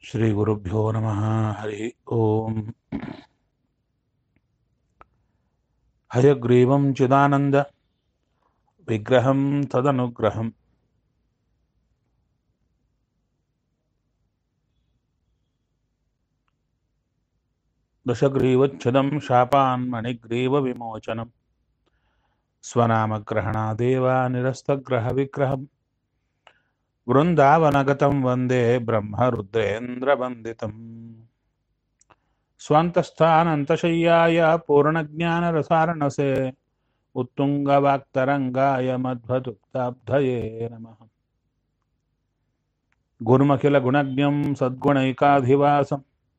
श्रीगुरुभ्यो नमः हरिः ओम् हयग्रीवं चिदानन्द विग्रहं तदनुग्रहम् दशग्रीवच्छिदं शापान्मणिग्रीवविमोचनं स्वनामग्रहणादेव निरस्तग्रहविग्रहम् वृन्दावनगतं वन्दे ब्रह्मरुद्रेन्द्रवन्दितम् स्वान्तस्थानन्तशय्याय पूर्णज्ञानरसारणसे उत्तुङ्गवाक्तरङ्गाय मध्वदुक्ताब्धये नमः गुरुमखिलगुणज्ञं सद्गुणैकाधिवासं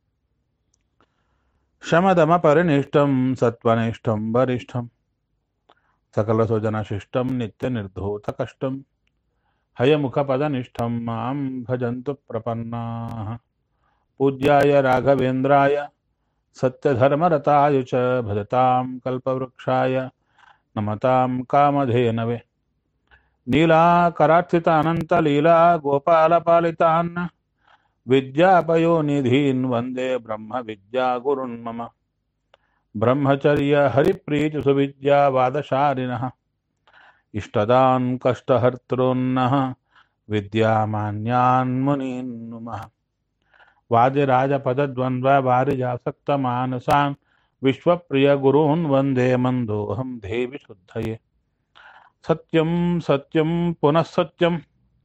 शमदमपरिनिष्टं सत्त्वनिष्ठं वरिष्ठं सकलसुजनशिष्टं नित्यनिर्धूतकष्टं हयमुखपदनिष्ठं मां भजन्तु प्रपन्नाः पूज्याय राघवेन्द्राय सत्यधर्मरताय च भजतां कल्पवृक्षाय नमतां कामधेनवे नीलाकरार्थितानन्तलीला गोपालपालितान् विद्यापयोनिधीन् वन्दे ब्रह्मविद्यागुरुन् मम ब्रह्मचर्यहरिप्रीतिसुविद्यावादशालिनः इष्टदान् कष्टहर्तॄन्नः विद्यामान्यान् मुनीन् नुमः वादिराजपदद्वन्द्ववारिजासक्तमानसान् विश्वप्रियगुरून् वन्दे मन्दोऽहं देवि शुद्धये सत्यं सत्यं पुनः सत्यं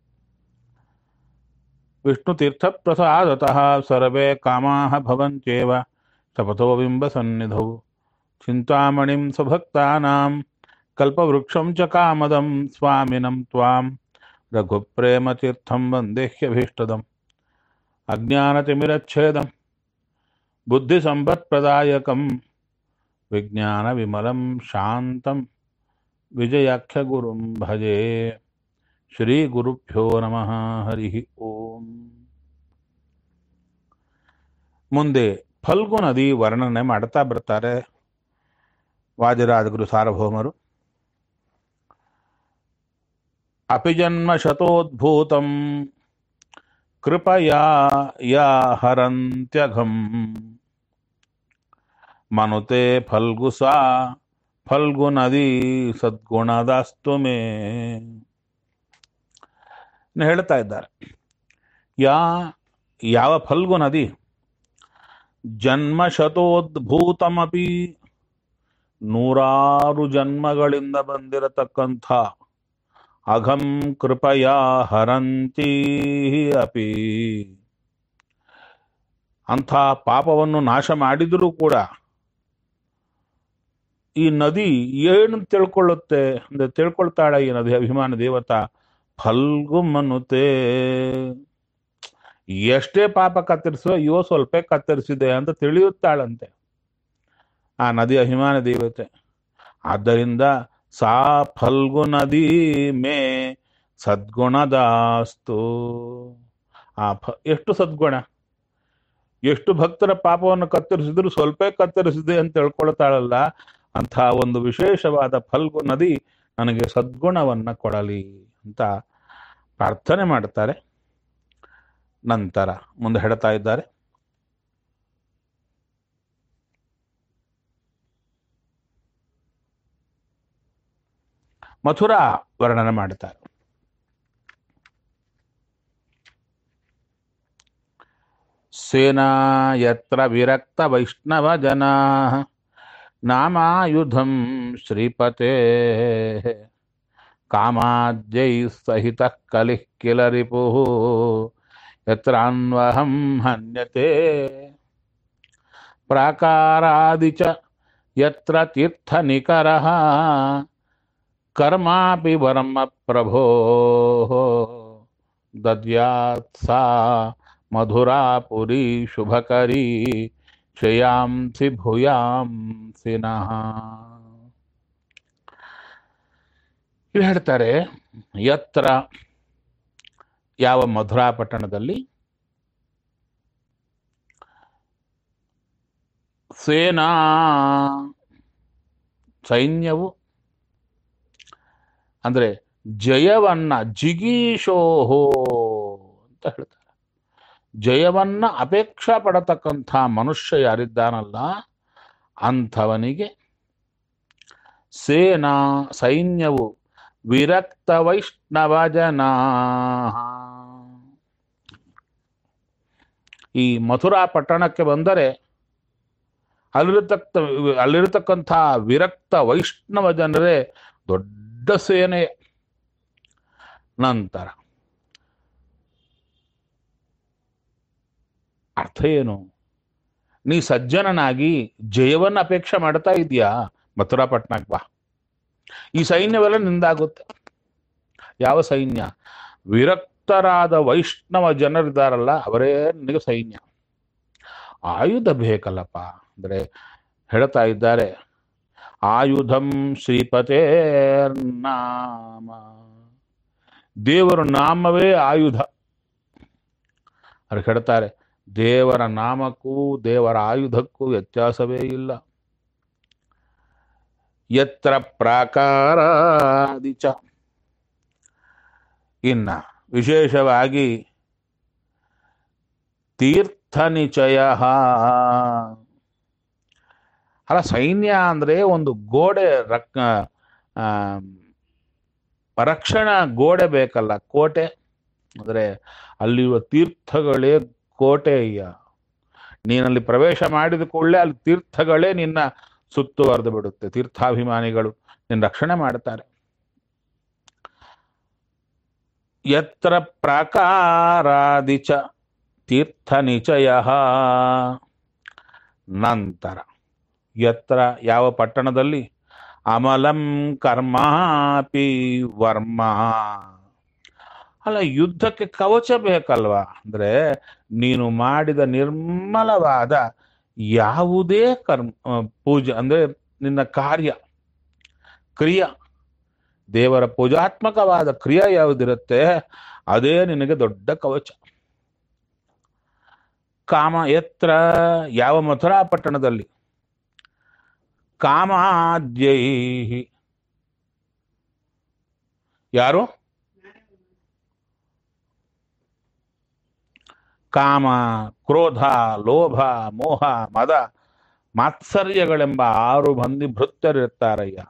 विष्णुतीर्थप्रसादतः सर्वे कामाः भवन्त्येव शपथो बिम्बसन्निधौ चिन्तामणिं स्वभक्तानां कल्पवृक्षं च कामदं स्वामिनं त्वां रघुप्रेमतीर्थं वन्देह्यभीष्टदम् अज्ञानतिमिरच्छेदं बुद्धिसम्पत्प्रदायकं विज्ञानविमलं शान्तं विजयाख्यगुरुं भजे ಶ್ರೀಗುರುಭ್ಯೋ ನಮಃ ಹರಿ ಓಂ ಮುಂದೆ ಫಲ್ಗು ನದಿ ವರ್ಣನೆ ಮಾಡ್ತಾ ಬರ್ತಾರೆ ವಾದಿರಾಜಗುರು ಸಾರ್ವಭೌಮರು ಅಪಿಜನ್ಮ ಶತೋದ್ಭೂತಂ ಕೃಪಯಾ ಯಾ ಹರಂತ್ಯಘಂ ಮನುತೆ ಫಲ್ಗುಸಾ ಫಲ್ಗು ನದಿ ಸದ್ಗುಣದಾಸ್ತು ಮೇ ಹೇಳ್ತಾ ಇದ್ದಾರೆ ಯಾ ಯಾವ ಫಲ್ಗು ನದಿ ಜನ್ಮ ಶತೋದ್ಭೂತಮಪಿ ನೂರಾರು ಜನ್ಮಗಳಿಂದ ಬಂದಿರತಕ್ಕಂಥ ಅಘಂ ಕೃಪಯಾ ಹರಂತಿ ಅಪಿ ಅಂಥ ಪಾಪವನ್ನು ನಾಶ ಮಾಡಿದರೂ ಕೂಡ ಈ ನದಿ ಏನು ತಿಳ್ಕೊಳ್ಳುತ್ತೆ ಅಂದ್ರೆ ತಿಳ್ಕೊಳ್ತಾಳೆ ಈ ನದಿ ಅಭಿಮಾನ ದೇವತಾ ಫಲ್ಗು ಮನುತೆ ಎಷ್ಟೇ ಪಾಪ ಕತ್ತರಿಸೋ ಇವ ಸ್ವಲ್ಪ ಕತ್ತರಿಸಿದೆ ಅಂತ ತಿಳಿಯುತ್ತಾಳಂತೆ ಆ ನದಿ ಅಭಿಮಾನ ದೇವತೆ ಆದ್ದರಿಂದ ಸಾ ಫಲ್ಗು ನದಿ ಮೇ ಸದ್ಗುಣದಾಸ್ತು ಆ ಫ ಎಷ್ಟು ಸದ್ಗುಣ ಎಷ್ಟು ಭಕ್ತರ ಪಾಪವನ್ನು ಕತ್ತರಿಸಿದ್ರು ಸ್ವಲ್ಪ ಕತ್ತರಿಸಿದೆ ಅಂತ ತಿಳ್ಕೊಳ್ತಾಳಲ್ಲ ಅಂಥ ಒಂದು ವಿಶೇಷವಾದ ಫಲ್ಗು ನದಿ ನನಗೆ ಸದ್ಗುಣವನ್ನ ಕೊಡಲಿ ಅಂತ ಪ್ರಾರ್ಥನೆ ಮಾಡ್ತಾರೆ ನಂತರ ಮುಂದೆ ಹೇಳ್ತಾ ಇದ್ದಾರೆ ಮಥುರಾ ವರ್ಣನೆ ಮಾಡ್ತಾರೆ ಸೇನಾ ಯತ್ರ ವಿರಕ್ತ ವೈಷ್ಣವ ಜನಾ ನಾಮಾಯುಧಂ ಶ್ರೀಪತೆ ಕಾಮಾದ್ಯೈ ಸಹಿತ ಕಲಿಃ ಕಿಲ ರಿಪು ಯತ್ರಾನ್ವಹಂ ಹನ್ಯತೆ ಪ್ರಾಕಾರಾದಿ ಚ ಯತ್ರ ತೀರ್ಥನಿಕರಃ ಕರ್ಮಾಪಿ ವರ್ಮ ಪ್ರಭೋ ದದ್ಯಾತ್ ಸಾ ಮಧುರಾಪುರಿ ಶುಭಕರಿ ಶ್ರೇಯಾಂಸಿ ಭೂಯಾಂಸಿ ನಃ ಇಲ್ಲಿ ಹೇಳ್ತಾರೆ ಯತ್ರ ಯಾವ ಮಧುರಾ ಪಟ್ಟಣದಲ್ಲಿ ಸೇನಾ ಸೈನ್ಯವು ಅಂದ್ರೆ ಜಯವನ್ನ ಜಿಗೀಶೋಹೋ ಅಂತ ಹೇಳ್ತಾರೆ ಜಯವನ್ನ ಅಪೇಕ್ಷಾ ಪಡತಕ್ಕಂಥ ಮನುಷ್ಯ ಯಾರಿದ್ದಾನಲ್ಲ ಅಂಥವನಿಗೆ ಸೇನಾ ಸೈನ್ಯವು ವಿರಕ್ತ ವೈಷ್ಣವ ಜನ ಈ ಮಥುರಾ ಪಟ್ಟಣಕ್ಕೆ ಬಂದರೆ ಅಲ್ಲಿರತಕ್ಕ ಅಲ್ಲಿರತಕ್ಕಂಥ ವಿರಕ್ತ ವೈಷ್ಣವ ಜನರೇ ದೊಡ್ಡ ಸೇನೆ ನಂತರ ಅರ್ಥ ಏನು ನೀ ಸಜ್ಜನನಾಗಿ ಜಯವನ್ನು ಅಪೇಕ್ಷೆ ಮಾಡ್ತಾ ಇದೀಯಾ ಮಥುರಾ ಪಟ್ಟಣಕ್ಕೆ ಬಾ ಈ ಸೈನ್ಯವೆಲ್ಲ ನಿಂದಾಗುತ್ತೆ ಯಾವ ಸೈನ್ಯ ವಿರಕ್ತರಾದ ವೈಷ್ಣವ ಜನರಿದ್ದಾರಲ್ಲ ಅವರೇ ನಿನಗೆ ಸೈನ್ಯ ಆಯುಧ ಬೇಕಲ್ಲಪ್ಪ ಅಂದರೆ ಹೇಳ್ತಾ ಇದ್ದಾರೆ ಆಯುಧಂ ಶ್ರೀಪತೇರ್ನಾಮ ದೇವರ ನಾಮವೇ ಆಯುಧ ಅವ್ರು ಹೇಳ್ತಾರೆ ದೇವರ ನಾಮಕ್ಕೂ ದೇವರ ಆಯುಧಕ್ಕೂ ವ್ಯತ್ಯಾಸವೇ ಇಲ್ಲ ಯತ್ರ ಪ್ರಾಕಾರಾದಿಚ ಇನ್ನ ವಿಶೇಷವಾಗಿ ತೀರ್ಥ ನಿಚಯ ಅಲ್ಲ ಸೈನ್ಯ ಅಂದ್ರೆ ಒಂದು ಗೋಡೆ ರಕ್ ಆ, ರಕ್ಷಣಾ ಗೋಡೆ ಬೇಕಲ್ಲ ಕೋಟೆ ಅಂದ್ರೆ ಅಲ್ಲಿರುವ ತೀರ್ಥಗಳೇ ಕೋಟೆಯ ನೀನಲ್ಲಿ ಪ್ರವೇಶ ಮಾಡಿದ ಕೂಡಲೇ ಅಲ್ಲಿ ತೀರ್ಥಗಳೇ ನಿನ್ನ ಸುತ್ತುವರೆದು ಬಿಡುತ್ತೆ ತೀರ್ಥಾಭಿಮಾನಿಗಳು ನಿನ್ನ ರಕ್ಷಣೆ ಮಾಡ್ತಾರೆ ಯತ್ರ ಪ್ರಾಕಾರಾದಿಚ ತೀರ್ಥ ನಿಚಯ ನಂತರ ಯತ್ರ ಯಾವ ಪಟ್ಟಣದಲ್ಲಿ ಅಮಲಂ ಕರ್ಮಾಪಿ ವರ್ಮ ಅಲ್ಲ ಯುದ್ಧಕ್ಕೆ ಕವಚ ಬೇಕಲ್ವಾ ಅಂದ್ರೆ ನೀನು ಮಾಡಿದ ನಿರ್ಮಲವಾದ ಯಾವುದೇ ಕರ್ಮ ಆ, ಪೂಜೆ ಅಂದ್ರೆ ನಿನ್ನ ಕಾರ್ಯ ಕ್ರಿಯ ದೇವರ ಪೂಜಾತ್ಮಕವಾದ ಕ್ರಿಯೆ ಯಾವುದಿರುತ್ತೆ ಅದೇ ನಿನಗೆ ದೊಡ್ಡ ಕವಚ ಕಾಮ ಎತ್ರ ಯಾವ ಮಥುರಾ ಪಟ್ಟಣದಲ್ಲಿ ಕಾಮಾದ್ಯೈ ಯಾರು ಕಾಮ ಕ್ರೋಧ ಲೋಭ ಮೋಹ ಮದ ಮಾತ್ಸರ್ಯಗಳೆಂಬ ಆರು ಮಂದಿ ಭೃತ್ಯರಿರ್ತಾರಯ್ಯ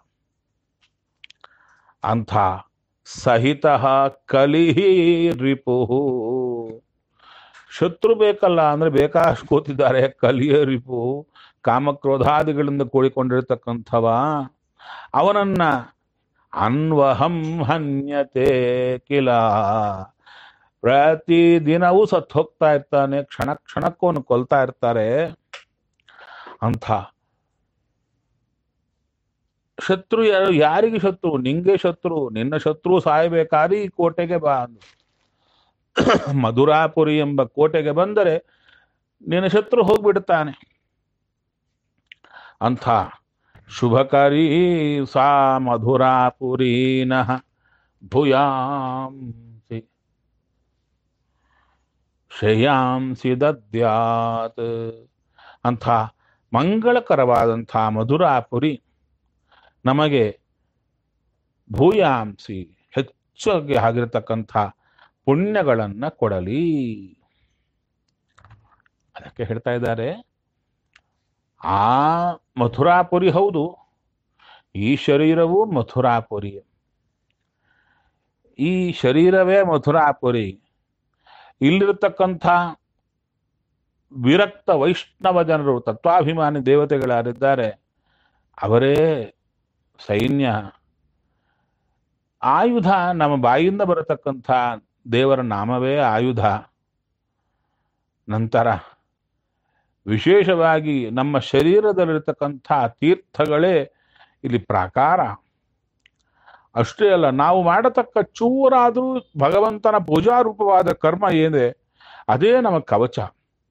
ಅಂಥ ಸಹಿತ ಕಲಿಹಿ ರಿಪುಹು ಶತ್ರು ಬೇಕಲ್ಲ ಅಂದ್ರೆ ಬೇಕಾಷ್ಟು ಕೂತಿದ್ದಾರೆ ಕಲಿಯ ರಿಪು ಕಾಮಕ್ರೋಧಾದಿಗಳಿಂದ ಕೂಡಿಕೊಂಡಿರ್ತಕ್ಕಂಥವ ಅವನನ್ನ ಅನ್ವಹಂ ಹನ್ಯತೆ ಕಿಲ ಪ್ರತಿದಿನವೂ ಸತ್ತು ಹೋಗ್ತಾ ಇರ್ತಾನೆ ಕ್ಷಣ ಕ್ಷಣಕ್ಕೂ ಅವನು ಕೊಲ್ತಾ ಇರ್ತಾರೆ ಅಂಥ ಶತ್ರು ಯಾರು ಯಾರಿಗೆ ಶತ್ರು ನಿಂಗೆ ಶತ್ರು ನಿನ್ನ ಶತ್ರು ಸಾಯಬೇಕಾದ್ರೆ ಈ ಕೋಟೆಗೆ ಬಾ ಅಂದ್ರು ಮಧುರಾಪುರಿ ಎಂಬ ಕೋಟೆಗೆ ಬಂದರೆ ನಿನ್ನ ಶತ್ರು ಹೋಗ್ಬಿಡ್ತಾನೆ ಅಂಥ ಶುಭಕರೀ ಸಾ ಮಧುರಾಪುರೀನಃ ಭೂಯಾಂಸಿ ಶ್ರೇಯಾಂಸಿ ದದ್ಯಾತ್ ಅಂಥ ಮಂಗಳಕರವಾದಂಥ ಮಧುರಾಪುರಿ ನಮಗೆ ಭೂಯಾಂಸಿ ಹೆಚ್ಚಾಗಿ ಆಗಿರತಕ್ಕಂಥ ಪುಣ್ಯಗಳನ್ನ ಕೊಡಲಿ ಅದಕ್ಕೆ ಹೇಳ್ತಾ ಇದ್ದಾರೆ ಆ ಮಥುರಾಪುರಿ ಹೌದು ಈ ಶರೀರವು ಮಥುರಾಪುರಿ ಈ ಶರೀರವೇ ಮಥುರಾಪುರಿ ಇಲ್ಲಿರತಕ್ಕಂಥ ವಿರಕ್ತ ವೈಷ್ಣವ ಜನರು ತತ್ವಾಭಿಮಾನಿ ದೇವತೆಗಳಾರಿದ್ದಾರೆ ಅವರೇ ಸೈನ್ಯ ಆಯುಧ ನಮ್ಮ ಬಾಯಿಂದ ಬರತಕ್ಕಂಥ ದೇವರ ನಾಮವೇ ಆಯುಧ ನಂತರ ವಿಶೇಷವಾಗಿ ನಮ್ಮ ಶರೀರದಲ್ಲಿರ್ತಕ್ಕಂಥ ತೀರ್ಥಗಳೇ ಇಲ್ಲಿ ಪ್ರಾಕಾರ ಅಷ್ಟೇ ಅಲ್ಲ ನಾವು ಮಾಡತಕ್ಕ ಚೂರಾದರೂ ಭಗವಂತನ ಪೂಜಾರೂಪವಾದ ಕರ್ಮ ಏನಿದೆ ಅದೇ ನಮ್ಮ ಕವಚ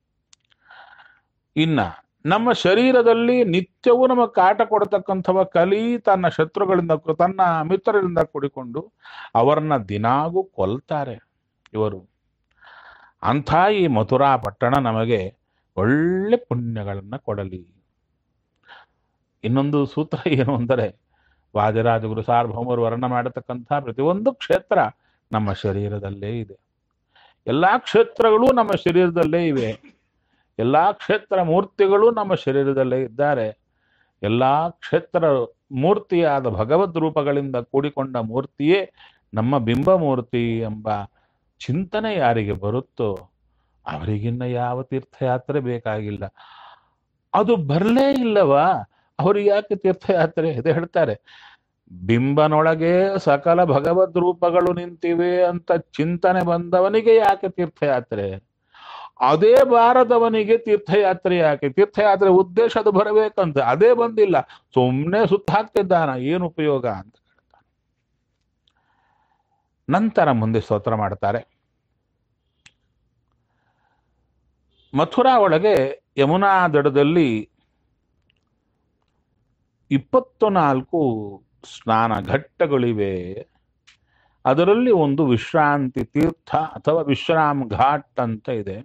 ಇನ್ನ ನಮ್ಮ ಶರೀರದಲ್ಲಿ ನಿತ್ಯವೂ ನಮಗೆ ಕಾಟ ಕೊಡತಕ್ಕಂಥವ ಕಲಿ ತನ್ನ ಶತ್ರುಗಳಿಂದ ತನ್ನ ಮಿತ್ರರಿಂದ ಕೂಡಿಕೊಂಡು ಅವರನ್ನ ದಿನಾಗೂ ಕೊಲ್ತಾರೆ ಇವರು ಅಂಥ ಈ ಮಥುರಾ ಪಟ್ಟಣ ನಮಗೆ ಒಳ್ಳೆ ಪುಣ್ಯಗಳನ್ನ ಕೊಡಲಿ ಇನ್ನೊಂದು ಸೂತ್ರ ಏನು ಅಂದರೆ ವಾದಿರಾಜಗುರು ಸಾರ್ವಭೌಮರು ವರ್ಣ ಮಾಡತಕ್ಕಂಥ ಪ್ರತಿಯೊಂದು ಕ್ಷೇತ್ರ ನಮ್ಮ ಶರೀರದಲ್ಲೇ ಇದೆ ಎಲ್ಲಾ ಕ್ಷೇತ್ರಗಳು ನಮ್ಮ ಶರೀರದಲ್ಲೇ ಇವೆ ಎಲ್ಲಾ ಕ್ಷೇತ್ರ ಮೂರ್ತಿಗಳು ನಮ್ಮ ಶರೀರದಲ್ಲೇ ಇದ್ದಾರೆ ಎಲ್ಲಾ ಕ್ಷೇತ್ರ ಮೂರ್ತಿಯಾದ ಭಗವದ್ ರೂಪಗಳಿಂದ ಕೂಡಿಕೊಂಡ ಮೂರ್ತಿಯೇ ನಮ್ಮ ಬಿಂಬ ಮೂರ್ತಿ ಎಂಬ ಚಿಂತನೆ ಯಾರಿಗೆ ಬರುತ್ತೋ ಅವರಿಗಿನ್ನ ಯಾವ ತೀರ್ಥಯಾತ್ರೆ ಬೇಕಾಗಿಲ್ಲ ಅದು ಬರಲೇ ಇಲ್ಲವಾ ಅವ್ರಿಗೆ ಯಾಕೆ ತೀರ್ಥಯಾತ್ರೆ ಇದು ಹೇಳ್ತಾರೆ ಬಿಂಬನೊಳಗೆ ಸಕಲ ಭಗವದ್ ರೂಪಗಳು ನಿಂತಿವೆ ಅಂತ ಚಿಂತನೆ ಬಂದವನಿಗೆ ಯಾಕೆ ತೀರ್ಥಯಾತ್ರೆ ಅದೇ ಬಾರದವನಿಗೆ ತೀರ್ಥಯಾತ್ರೆ ಯಾಕೆ ತೀರ್ಥಯಾತ್ರೆ ಉದ್ದೇಶ ಅದು ಬರಬೇಕಂತ ಅದೇ ಬಂದಿಲ್ಲ ಸುಮ್ಮನೆ ಸುತ್ತ ಹಾಕ್ತಿದ್ದಾನ ಏನು ಉಪಯೋಗ ಅಂತ ಹೇಳ್ತಾನೆ ನಂತರ ಮುಂದೆ ಸ್ತೋತ್ರ ಮಾಡ್ತಾರೆ ಮಥುರಾ ಒಳಗೆ ಯಮುನಾ ದಡದಲ್ಲಿ ಇಪ್ಪತ್ತು ನಾಲ್ಕು ಸ್ನಾನ ಘಟ್ಟಗಳಿವೆ ಅದರಲ್ಲಿ ಒಂದು ವಿಶ್ರಾಂತಿ ತೀರ್ಥ ಅಥವಾ ವಿಶ್ರಾಮ್ ಘಾಟ್ ಅಂತ ಇದೆ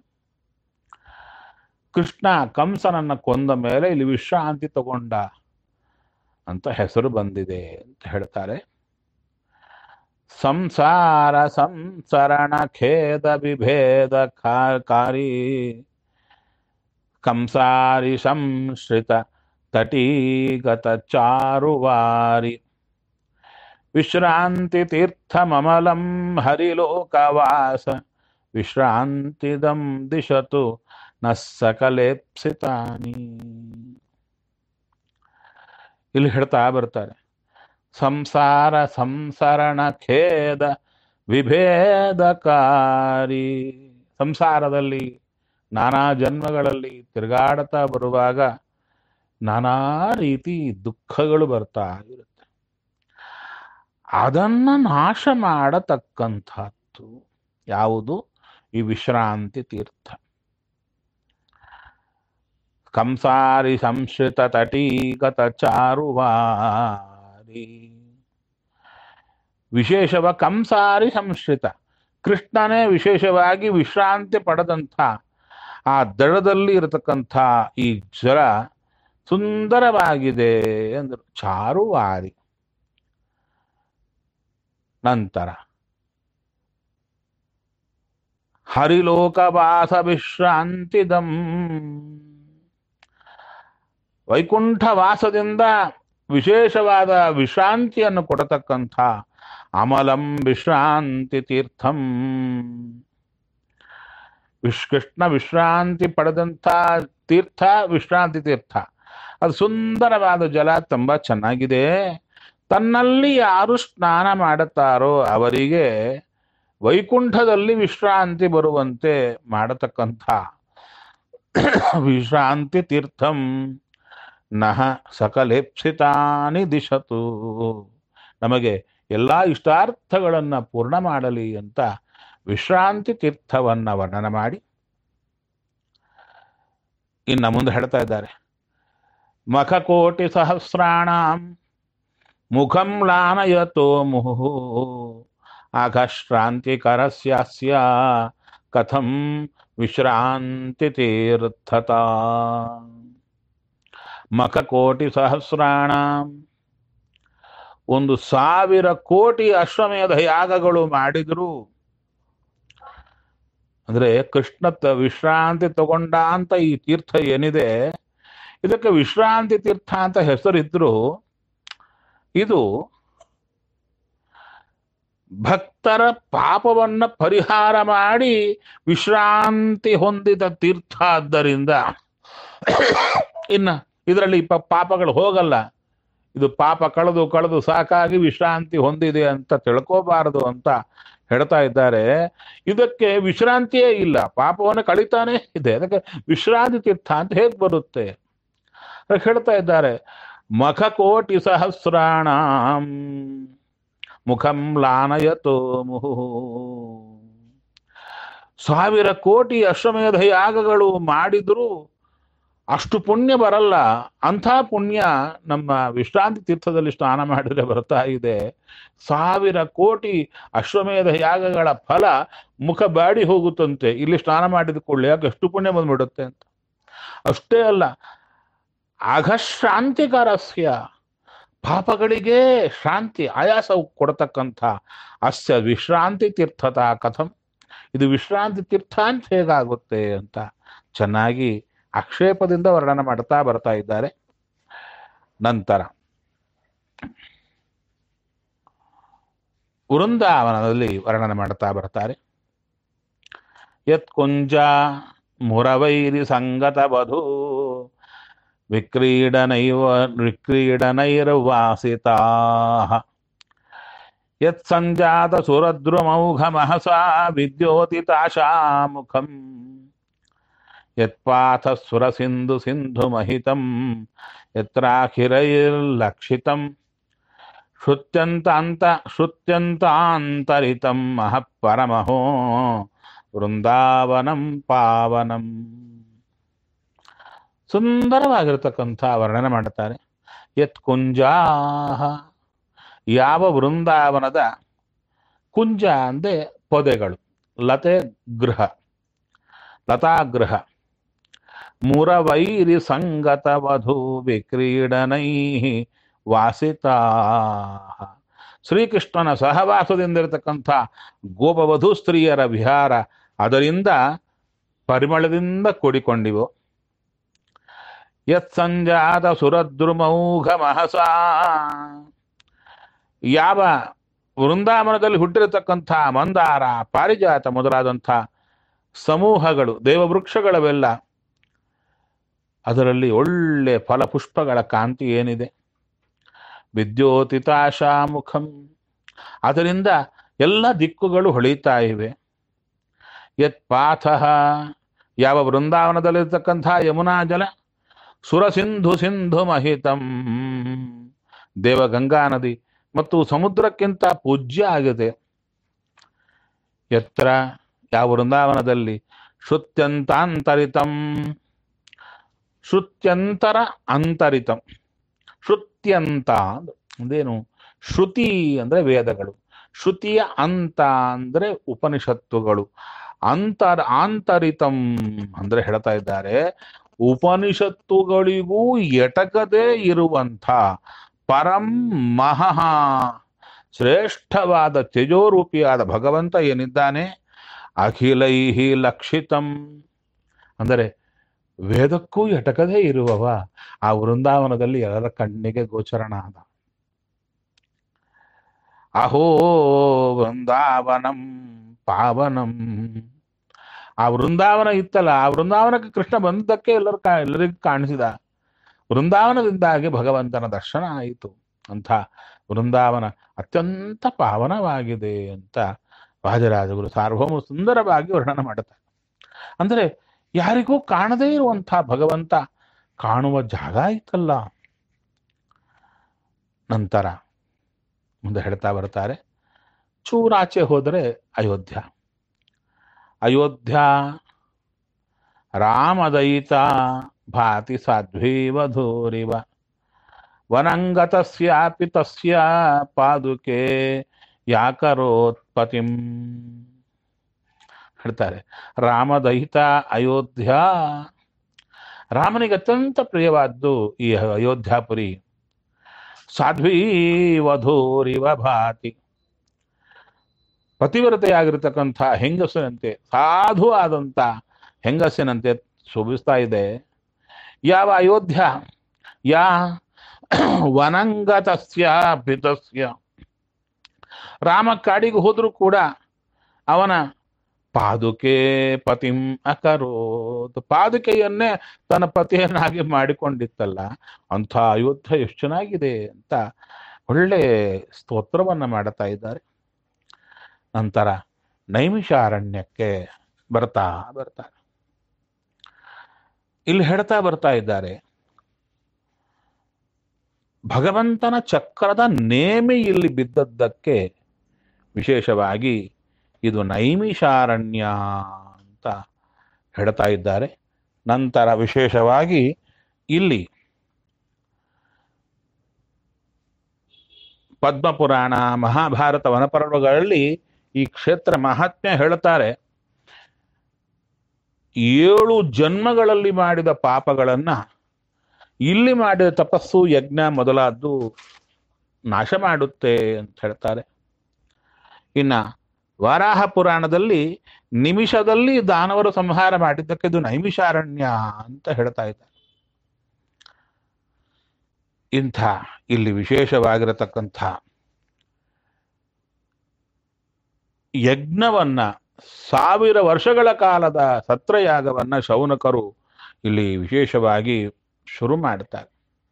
ಕೃಷ್ಣ ಕಂಸನನ್ನ ಕೊಂದ ಮೇಲೆ ಇಲ್ಲಿ ವಿಶ್ರಾಂತಿ ತಗೊಂಡ ಅಂತ ಹೆಸರು ಬಂದಿದೆ ಅಂತ ಹೇಳ್ತಾರೆ ಸಂಸಾರ ಸಂಸರಣ ಖೇದ ವಿಭೇದ ಕಾರಿ ಕಂಸಾರಿ ಸಂಶ್ರಿತ ತಟೀಗತ ಚಾರುವಾರಿ ವಿಶ್ರಾಂತಿ ತೀರ್ಥಮಮಲಂ ಹರಿಲೋಕವಾಸ ವಿಶ್ರಾಂತಿದಂ ದಿಶತು ನ ಸಕಲೇಪ್ಸಿತಾನಿ ಇಲ್ಲಿ ಹೇಳ್ತಾ ಬರ್ತಾರೆ ಸಂಸಾರ ಸಂಸರಣ ಖೇದ ವಿಭೇದಕಾರಿ ಸಂಸಾರದಲ್ಲಿ ನಾನಾ ಜನ್ಮಗಳಲ್ಲಿ ತಿರುಗಾಡ್ತಾ ಬರುವಾಗ ನಾನಾ ರೀತಿ ದುಃಖಗಳು ಬರ್ತಾ ಇರುತ್ತೆ ಅದನ್ನ ನಾಶ ಮಾಡತಕ್ಕಂಥದ್ದು ಯಾವುದು ಈ ವಿಶ್ರಾಂತಿ ತೀರ್ಥ ಕಂಸಾರಿ ಸಂಶ್ರಿತ ತಟೀಗತ ಚಾರುವಾರಿ ವಿಶೇಷವ ಕಂಸಾರಿ ಸಂಶ್ರಿತ ಕೃಷ್ಣನೇ ವಿಶೇಷವಾಗಿ ವಿಶ್ರಾಂತಿ ಪಡೆದಂಥ ಆ ದಡದಲ್ಲಿ ಇರತಕ್ಕಂಥ ಈ ಜಲ ಸುಂದರವಾಗಿದೆ ಎಂದರು ಚಾರುವಾರಿ ನಂತರ ಹರಿಲೋಕವಾಸ ವಿಶ್ರಾಂತಿದಂ ವೈಕುಂಠ ವಾಸದಿಂದ ವಿಶೇಷವಾದ ವಿಶ್ರಾಂತಿಯನ್ನು ಕೊಡತಕ್ಕಂಥ ಅಮಲಂ ವಿಶ್ರಾಂತಿ ತೀರ್ಥಂ ವಿಶ್ ಕೃಷ್ಣ ವಿಶ್ರಾಂತಿ ಪಡೆದಂಥ ತೀರ್ಥ ವಿಶ್ರಾಂತಿ ತೀರ್ಥ ಅದು ಸುಂದರವಾದ ಜಲ ತುಂಬ ಚೆನ್ನಾಗಿದೆ ತನ್ನಲ್ಲಿ ಯಾರು ಸ್ನಾನ ಮಾಡುತ್ತಾರೋ ಅವರಿಗೆ ವೈಕುಂಠದಲ್ಲಿ ವಿಶ್ರಾಂತಿ ಬರುವಂತೆ ಮಾಡತಕ್ಕಂಥ ವಿಶ್ರಾಂತಿ ತೀರ್ಥಂ ನಹ ಸಕಲೇಪ್ಸಿತಾನಿ ದಿಶತು ನಮಗೆ ಎಲ್ಲ ಇಷ್ಟಾರ್ಥಗಳನ್ನು ಪೂರ್ಣ ಮಾಡಲಿ ಅಂತ ವಿಶ್ರಾಂತಿ ತೀರ್ಥವನ್ನ ವರ್ಣನ ಮಾಡಿ ಇನ್ನು ಮುಂದೆ ಹೇಳ್ತಾ ಇದ್ದಾರೆ ಮಖಕೋಟಿ ಸಹಸ್ರಾಣಾಂ ಮುಖಂ ಲಾನಯತೋ ಮುಹು ಆಘಶ್ರಾಂತಿಕರಸ್ಯಾಸ್ಯ ಕಥಂ ವಿಶ್ರಾಂತಿ ತೀರ್ಥತ ಮಖಕೋಟಿ ಸಹಸ್ರಾಣಾಂ ಒಂದು ಸಾವಿರ ಕೋಟಿ ಅಶ್ವಮೇಧ ಯಾಗಗಳು ಮಾಡಿದ್ರು ಅಂದ್ರೆ ಕೃಷ್ಣ ತ- ವಿಶ್ರಾಂತಿ ತಗೊಂಡ ಅಂತ ಈ ತೀರ್ಥ ಏನಿದೆ ಇದಕ್ಕೆ ವಿಶ್ರಾಂತಿ ತೀರ್ಥ ಅಂತ ಹೆಸರಿದ್ರು ಇದು ಭಕ್ತರ ಪಾಪವನ್ನ ಪರಿಹಾರ ಮಾಡಿ ವಿಶ್ರಾಂತಿ ಹೊಂದಿದ ತೀರ್ಥ ಆದ್ದರಿಂದ ಇನ್ನ ಇದರಲ್ಲಿ ಪ- ಪಾಪಗಳು ಹೋಗಲ್ಲ ಇದು ಪಾಪ ಕಳೆದು ಕಳೆದು ಸಾಕಾಗಿ ವಿಶ್ರಾಂತಿ ಹೊಂದಿದೆ ಅಂತ ತಿಳ್ಕೋಬಾರದು ಅಂತ ಹೇಳ್ತಾ ಇದ್ದಾರೆ ಇದಕ್ಕೆ ವಿಶ್ರಾಂತಿಯೇ ಇಲ್ಲ ಪಾಪವನ್ನು ಕಳಿತಾನೇ ಇದೆ ಅದಕ್ಕೆ ವಿಶ್ರಾಂತಿ ತೀರ್ಥ ಅಂತ ಹೇಗೆ ಬರುತ್ತೆ ಅದಕ್ಕೆ ಹೇಳ್ತಾ ಇದ್ದಾರೆ ಮಖಕೋಟಿ ಸಹಸ್ರಾಣಾಂ ಮುಖಂ ಲಾನಯತೋ ಮುಹು ಸಾವಿರ ಕೋಟಿ ಅಶ್ವಮೇಧ ಯಾಗಗಳು ಮಾಡಿದ್ರು ಅಷ್ಟು ಪುಣ್ಯ ಬರಲ್ಲ ಅಂಥ ಪುಣ್ಯ ನಮ್ಮ ವಿಶ್ರಾಂತಿ ತೀರ್ಥದಲ್ಲಿ ಸ್ನಾನ ಮಾಡಿದ್ರೆ ಬರ್ತಾ ಇದೆ ಸಾವಿರ ಕೋಟಿ ಅಶ್ವಮೇಧ ಯಾಗಗಳ ಫಲ ಮುಖ ಬಾಡಿ ಹೋಗುತ್ತಂತೆ ಇಲ್ಲಿ ಸ್ನಾನ ಮಾಡಿದ ಕೂಡಲೇ ಯಾಕೆ ಎಷ್ಟು ಪುಣ್ಯ ಬಂದ್ಬಿಡುತ್ತೆ ಅಂತ ಅಷ್ಟೇ ಅಲ್ಲ ಅಘಶಾಂತಿಕರಸ್ಯ ಪಾಪಗಳಿಗೆ ಶಾಂತಿ ಆಯಾಸ ಕೊಡತಕ್ಕಂಥ ಅಸ್ಯ ವಿಶ್ರಾಂತಿ ತೀರ್ಥತ ಕಥಂ ಇದು ವಿಶ್ರಾಂತಿ ತೀರ್ಥ ಅಂತ ಹೇಗಾಗುತ್ತೆ ಅಂತ ಚೆನ್ನಾಗಿ ಆಕ್ಷೇಪದಿಂದ ವರ್ಣನೆ ಮಾಡ್ತಾ ಬರ್ತಾ ಇದ್ದಾರೆ ನಂತರ ವೃಂದಾವನದಲ್ಲಿ ವರ್ಣನೆ ಮಾಡ್ತಾ ಬರ್ತಾರೆ ಯತ್ಕುಂಜ ಮುರವೈರಿ ಸಂಗತ ವಧು ವಿಕ್ರೀಡನೈವ ವಿಕ್ರೀಡನೈರ್ವಾಸಿತಾ ಯತ್ ಸಂಜಾತ ಸುರದ್ರುಮೌಘ ಮಹಸಾ ವಿದ್ಯೋತಿತಾಶಾ ಮುಖಂ ಯತ್ಪಾಥ ಸುರ ಸಿಂಧು ಸಿಂಧು ಮಹಿತಂ ಯತ್ರಾಖಿರೈರ್ಲಕ್ಷಿತಂ ಶ್ರುತ್ಯಂತಾಂತ ಶ್ರುತ್ಯಂತಾಂತರಿತಂ ಮಹಃ ಪರಮಹೋ ವೃಂದಾವನಂ ಪಾವನಂ ಸುಂದರವಾಗಿರತಕ್ಕಂಥ ವರ್ಣನೆ ಮಾಡುತ್ತಾರೆ ಯತ್ ಕುಂಜಾಹ ಯಾವ ವೃಂದಾವನದ ಕುಂಜ ಅಂದ್ರೆ ಪೊದೆಗಳು ಲತೆ ಗೃಹ ಲತಾಗೃಹ ಮುರವೈರಿ ಸಂಗತ ವಧು ವಿಕ್ರೀಡನೈ ವಾಸಿತಾ ಶ್ರೀಕೃಷ್ಣನ ಸಹವಾಸದಿಂದಿರತಕ್ಕಂಥ ಗೋಪವಧು ಸ್ತ್ರೀಯರ ವಿಹಾರ ಅದರಿಂದ ಪರಿಮಳದಿಂದ ಕೂಡಿಕೊಂಡಿವು ಯತ್ ಸಂಜಾತ ಸುರದ್ರುಮೌಘ ಮಹಸಾ ಯಾವ ವೃಂದಾವನದಲ್ಲಿ ಹುಟ್ಟಿರತಕ್ಕಂಥ ಮಂದಾರ ಪಾರಿಜಾತ ಮೊದಲಾದಂಥ ಸಮೂಹಗಳು ದೇವವೃಕ್ಷಗಳವೆಲ್ಲ ಅದರಲ್ಲಿ ಒಳ್ಳೆ ಫಲಪುಷ್ಪಗಳ ಕಾಂತಿ ಏನಿದೆ ವಿದ್ಯೋತಿತಾಶಾ ಮುಖಂ ಅದರಿಂದ ಎಲ್ಲ ದಿಕ್ಕುಗಳು ಹೊಳಿತಾ ಇವೆ ಯತ್ ಪಾಥ ಯಾವ ವೃಂದಾವನದಲ್ಲಿರ್ತಕ್ಕಂಥ ಯಮುನಾ ಜಲ ಸುರ ಸಿಂಧು ಸಿಂಧು ಮಹಿತಂ ದೇವಗಂಗಾ ನದಿ ಮತ್ತು ಸಮುದ್ರಕ್ಕಿಂತ ಪೂಜ್ಯ ಆಗಿದೆ ಎತ್ತರ ಯಾವ ವೃಂದಾವನದಲ್ಲಿ ಶ್ರುತ್ಯಂತಾಂತರಿತಂ ಶ್ರುತ್ಯಂತರ ಅಂತರಿತಂ ಶ್ರುತ್ಯಂತ ಅಂದೇನು ಶ್ರುತಿ ಅಂದ್ರೆ ವೇದಗಳು ಶ್ರುತಿಯ ಅಂತ ಅಂದ್ರೆ ಉಪನಿಷತ್ತುಗಳು ಅಂತರ್ ಆಂತರಿತಂ ಅಂದ್ರೆ ಹೇಳ್ತಾ ಇದ್ದಾರೆ ಉಪನಿಷತ್ತುಗಳಿಗೂ ಎಟಕದೇ ಇರುವಂಥ ಪರಂ ಮಹಃ ಶ್ರೇಷ್ಠವಾದ ತೇಜೋರೂಪಿಯಾದ ಭಗವಂತ ಏನಿದ್ದಾನೆ ಅಖಿಲೈಹಿ ಲಕ್ಷಿತಂ ಅಂದರೆ ವೇದಕ್ಕೂ ಎಟಕದೇ ಇರುವವ ಆ ವೃಂದಾವನದಲ್ಲಿ ಎಲ್ಲರ ಕಣ್ಣಿಗೆ ಗೋಚರನಾದ ಅಹೋ ವೃಂದಾವನಂ ಪಾವನಂ ಆ ವೃಂದಾವನ ಇತ್ತಲ್ಲ ಆ ವೃಂದಾವನಕ್ಕೆ ಕೃಷ್ಣ ಬಂದಕ್ಕೆ ಎಲ್ಲರೂ ಕಾ ಎಲ್ಲರಿಗೂ ಕಾಣಿಸಿದ ವೃಂದಾವನದಿಂದಾಗಿ ಭಗವಂತನ ದರ್ಶನ ಆಯಿತು ಅಂತ ವೃಂದಾವನ ಅತ್ಯಂತ ಪಾವನವಾಗಿದೆ ಅಂತ ರಾಜರಾಜಗುರು ಸಾರ್ವಭೌಮ ಸುಂದರವಾಗಿ ವರ್ಣನೆ ಮಾಡುತ್ತಾರೆ ಅಂದರೆ ಯಾರಿಗೂ ಕಾಣದೇ ಇರುವಂಥ ಭಗವಂತ ಕಾಣುವ ಜಾಗ ಇತ್ತಲ್ಲ ನಂತರ ಮುಂದೆ ಹೇಳ್ತಾ ಬರ್ತಾರೆ ಚೂರಾಚೆ ಹೋದರೆ ಅಯೋಧ್ಯ ಅಯೋಧ್ಯ ರಾಮದಯಿತ ಭಾತಿ ಸಾಧ್ವೀವಧೂರಿವ ವನಂಗತಸ್ಯಾಪಿ ತಸ್ಯ ಪಾದುಕೆ ಯಾಕರೋತ್ಪತಿಂ ಹೇಳ್ತಾರೆ ರಾಮದಹಿತ ಅಯೋಧ್ಯ ರಾಮನಿಗೆ ಅತ್ಯಂತ ಪ್ರಿಯವಾದ್ದು ಈ ಅಯೋಧ್ಯಾಪುರಿ ಸಾಧ್ವೀ ವಧೂರಿವ ಭಾತಿ ಪತಿವ್ರತೆಯಾಗಿರ್ತಕ್ಕಂಥ ಹೆಂಗಸಿನಂತೆ ಸಾಧು ಆದಂಥ ಹೆಂಗಸಿನಂತೆ ಶೋಭಿಸ್ತಾ ಇದೆ ಯಾವ ಅಯೋಧ್ಯ ಯಾ ವನಂಗತಸ್ಯ ಪಿತಸ್ಯ ರಾಮ ಕಾಡಿಗೆ ಹೋದರೂ ಕೂಡ ಅವನ ಪಾದುಕೆ ಪತಿಂ ಅಕರೋತ್ ಪಾದುಕೆಯನ್ನೇ ತನ್ನ ಪತಿಯನ್ನಾಗಿ ಮಾಡಿಕೊಂಡಿತ್ತಲ್ಲ ಅಂಥ ಅಯೋಧ್ಯ ಎಷ್ಟು ಚೆನ್ನಾಗಿದೆ ಅಂತ ಒಳ್ಳೆ ಸ್ತೋತ್ರವನ್ನ ಮಾಡ್ತಾ ಇದ್ದಾರೆ ನಂತರ ನೈಮಿಷಾರಣ್ಯಕ್ಕೆ ಬರ್ತಾ ಬರ್ತಾರೆ ಇಲ್ಲಿ ಹೇಳ್ತಾ ಬರ್ತಾ ಇದ್ದಾರೆ ಭಗವಂತನ ಚಕ್ರದ ನೇಮಿ ಇಲ್ಲಿ ಬಿದ್ದದ್ದಕ್ಕೆ ವಿಶೇಷವಾಗಿ ಇದು ನೈಮಿಷಾರಣ್ಯ ಅಂತ ಹೇಳ್ತಾ ಇದ್ದಾರೆ ನಂತರ ವಿಶೇಷವಾಗಿ ಇಲ್ಲಿ ಪದ್ಮಪುರಾಣ ಮಹಾಭಾರತ ವನಪರ್ವಗಳಲ್ಲಿ ಈ ಕ್ಷೇತ್ರ ಮಹಾತ್ಮ್ಯ ಹೇಳ್ತಾರೆ ಏಳು ಜನ್ಮಗಳಲ್ಲಿ ಮಾಡಿದ ಪಾಪಗಳನ್ನ ಇಲ್ಲಿ ಮಾಡಿದ ತಪಸ್ಸು ಯಜ್ಞ ಮೊದಲಾದ್ದು ನಾಶ ಮಾಡುತ್ತೆ ಅಂತ ಹೇಳ್ತಾರೆ ಇನ್ನ ವಾರಾಹ ಪುರಾಣದಲ್ಲಿ ನಿಮಿಷದಲ್ಲಿ ದಾನವರು ಸಂಹಾರ ಮಾಡಿದ್ದಕ್ಕೆ ಇದು ನೈಮಿಷಾರಣ್ಯ ಅಂತ ಹೇಳ್ತಾ ಇದ್ದಾರೆ ಇಂಥ ಇಲ್ಲಿ ವಿಶೇಷವಾಗಿರತಕ್ಕಂಥ ಯಜ್ಞವನ್ನ ಸಾವಿರ ವರ್ಷಗಳ ಕಾಲದ ಸತ್ರಯಾಗವನ್ನ ಶೌನಕರು ಇಲ್ಲಿ ವಿಶೇಷವಾಗಿ ಶುರು ಮಾಡ್ತಾರೆ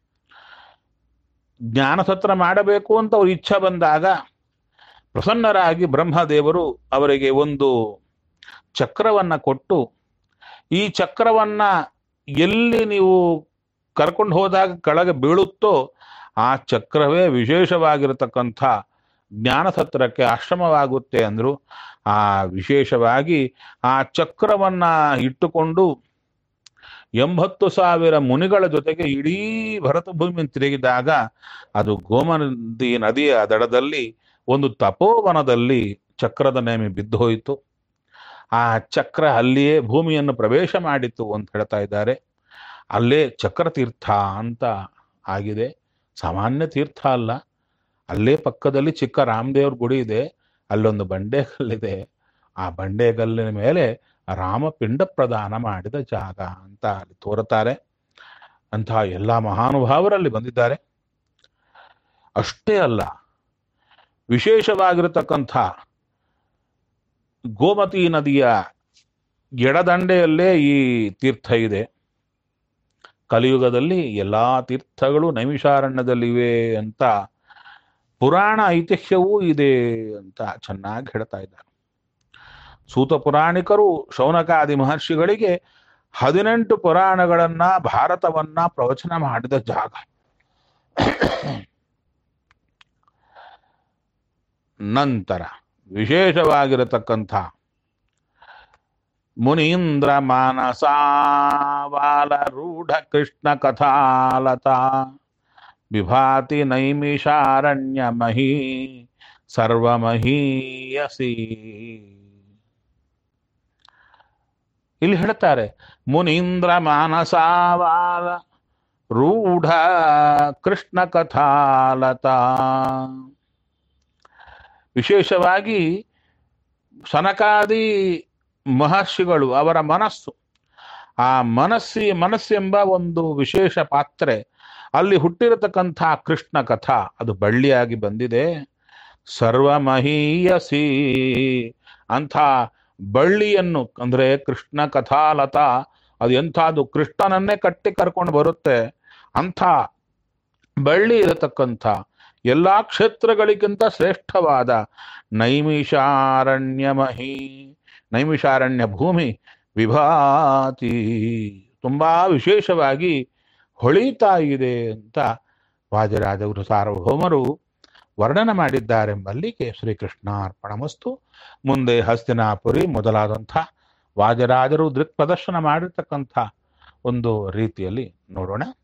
ಜ್ಞಾನಸತ್ರ ಮಾಡಬೇಕು ಅಂತ ಅವ್ರ ಇಚ್ಛೆ ಬಂದಾಗ ಪ್ರಸನ್ನರಾಗಿ ಬ್ರಹ್ಮದೇವರು ಅವರಿಗೆ ಒಂದು ಚಕ್ರವನ್ನ ಕೊಟ್ಟು ಈ ಚಕ್ರವನ್ನ ಎಲ್ಲಿ ನೀವು ಕರ್ಕೊಂಡು ಹೋದಾಗ ಕೆಳಗೆ ಬೀಳುತ್ತೋ ಆ ಚಕ್ರವೇ ವಿಶೇಷವಾಗಿರತಕ್ಕಂಥ ಜ್ಞಾನಸತ್ರಕ್ಕೆ ಆಶ್ರಮವಾಗುತ್ತೆ ಅಂದ್ರು ಆ ವಿಶೇಷವಾಗಿ ಆ ಚಕ್ರವನ್ನ ಇಟ್ಟುಕೊಂಡು ಎಂಬತ್ತು ಸಾವಿರ ಮುನಿಗಳ ಜೊತೆಗೆ ಇಡೀ ಭರತ ಭೂಮಿ ತಿರುಗಿದಾಗ ಅದು ಗೋಮನದಿ ನದಿಯ ದಡದಲ್ಲಿ ಒಂದು ತಪೋವನದಲ್ಲಿ ಚಕ್ರದ ನೇಮಿ ಬಿದ್ದು ಹೋಯಿತು ಆ ಚಕ್ರ ಅಲ್ಲಿಯೇ ಭೂಮಿಯನ್ನು ಪ್ರವೇಶ ಮಾಡಿತು ಅಂತ ಹೇಳ್ತಾ ಇದ್ದಾರೆ ಅಲ್ಲೇ ಚಕ್ರತೀರ್ಥ ಅಂತ ಆಗಿದೆ ಸಾಮಾನ್ಯ ತೀರ್ಥ ಅಲ್ಲ ಅಲ್ಲೇ ಪಕ್ಕದಲ್ಲಿ ಚಿಕ್ಕ ರಾಮದೇವ್ರ ಗುಡಿ ಇದೆ ಅಲ್ಲೊಂದು ಬಂಡೆಗಲ್ಲಿದೆ ಆ ಬಂಡೆಗಲ್ಲಿನ ಮೇಲೆ ರಾಮಪಿಂಡ ಪ್ರದಾನ ಮಾಡಿದ ಜಾಗ ಅಂತ ಅಲ್ಲಿ ತೋರುತ್ತಾರೆ ಅಂತಹ ಎಲ್ಲ ಮಹಾನುಭಾವರಲ್ಲಿ ಬಂದಿದ್ದಾರೆ ಅಷ್ಟೇ ಅಲ್ಲ ವಿಶೇಷವಾಗಿರತಕ್ಕಂಥ ಗೋಮತಿ ನದಿಯ ಎಡದಂಡೆಯಲ್ಲೇ ಈ ತೀರ್ಥ ಇದೆ ಕಲಿಯುಗದಲ್ಲಿ ಎಲ್ಲಾ ತೀರ್ಥಗಳು ನೈಮಿಷಾರಣ್ಯದಲ್ಲಿವೆ ಅಂತ ಪುರಾಣ ಐತಿಹ್ಯವೂ ಇದೆ ಅಂತ ಚೆನ್ನಾಗಿ ಹೇಳ್ತಾ ಇದ್ದಾರೆ ಸೂತ ಪುರಾಣಿಕರು ಶೌನಕಾದಿ ಮಹರ್ಷಿಗಳಿಗೆ ಹದಿನೆಂಟು ಪುರಾಣಗಳನ್ನ ಭಾರತವನ್ನ ಪ್ರವಚನ ಮಾಡಿದ ಜಾಗ ನಂತರ ವಿಶೇಷವಾಗಿರತಕ್ಕಂಥ ಮುನೀಂದ್ರ ಮಾನಸಾವಾಲ ರೂಢ ಕೃಷ್ಣ ಕಥಾಲತಾ ವಿಭಾತಿ ನೈಮಿಷಾರಣ್ಯ ಮಹಿ ಸರ್ವಮಹೀಯಸಿ ಇಲ್ಲಿ ಹೇಳ್ತಾರೆ ಮುನೀಂದ್ರ ಮಾನಸಾವಾಲ ರೂಢ ಕೃಷ್ಣ ಕಥಾಲತಾ ವಿಶೇಷವಾಗಿ ಸನಕಾದಿ ಮಹರ್ಷಿಗಳು ಅವರ ಮನಸ್ಸು ಆ ಮನಸ್ಸಿ ಮನಸ್ಸೆಂಬ ಒಂದು ವಿಶೇಷ ಪಾತ್ರೆ ಅಲ್ಲಿ ಹುಟ್ಟಿರತಕ್ಕಂಥ ಕೃಷ್ಣ ಕಥಾ ಅದು ಬಳ್ಳಿಯಾಗಿ ಬಂದಿದೆ ಸರ್ವಮಹೀಯಸಿ ಅಂಥ ಬಳ್ಳಿಯನ್ನು ಅಂದ್ರೆ ಕೃಷ್ಣ ಕಥಾಲತಾ ಅದು ಎಂಥದ್ದು ಕೃಷ್ಣನನ್ನೇ ಕಟ್ಟಿ ಕರ್ಕೊಂಡು ಬರುತ್ತೆ ಅಂಥ ಬಳ್ಳಿ ಇರತಕ್ಕಂಥ ಎಲ್ಲಾ ಕ್ಷೇತ್ರಗಳಿಗಿಂತ ಶ್ರೇಷ್ಠವಾದ ನೈಮಿಷಾರಣ್ಯ ಮಹಿ ನೈಮಿಷಾರಣ್ಯ ಭೂಮಿ ವಿಭಾತಿ ತುಂಬಾ ವಿಶೇಷವಾಗಿ ಹೊಳಿತಾ ಇದೆ ಅಂತ ವಾಜರಾಜವರು ಸಾರ್ವಭೌಮರು ವರ್ಣನ ಮಾಡಿದ್ದಾರೆಂಬಲ್ಲಿಗೆ ಶ್ರೀಕೃಷ್ಣ ಅರ್ಪಣಮಸ್ತು ಮುಂದೆ ಹಸ್ತಿನಾಪುರಿ ಮೊದಲಾದಂಥ ವಾಜರಾಜರು ದೃಕ್ ಪ್ರದರ್ಶನ ಮಾಡಿರ್ತಕ್ಕಂಥ ಒಂದು ರೀತಿಯಲ್ಲಿ ನೋಡೋಣ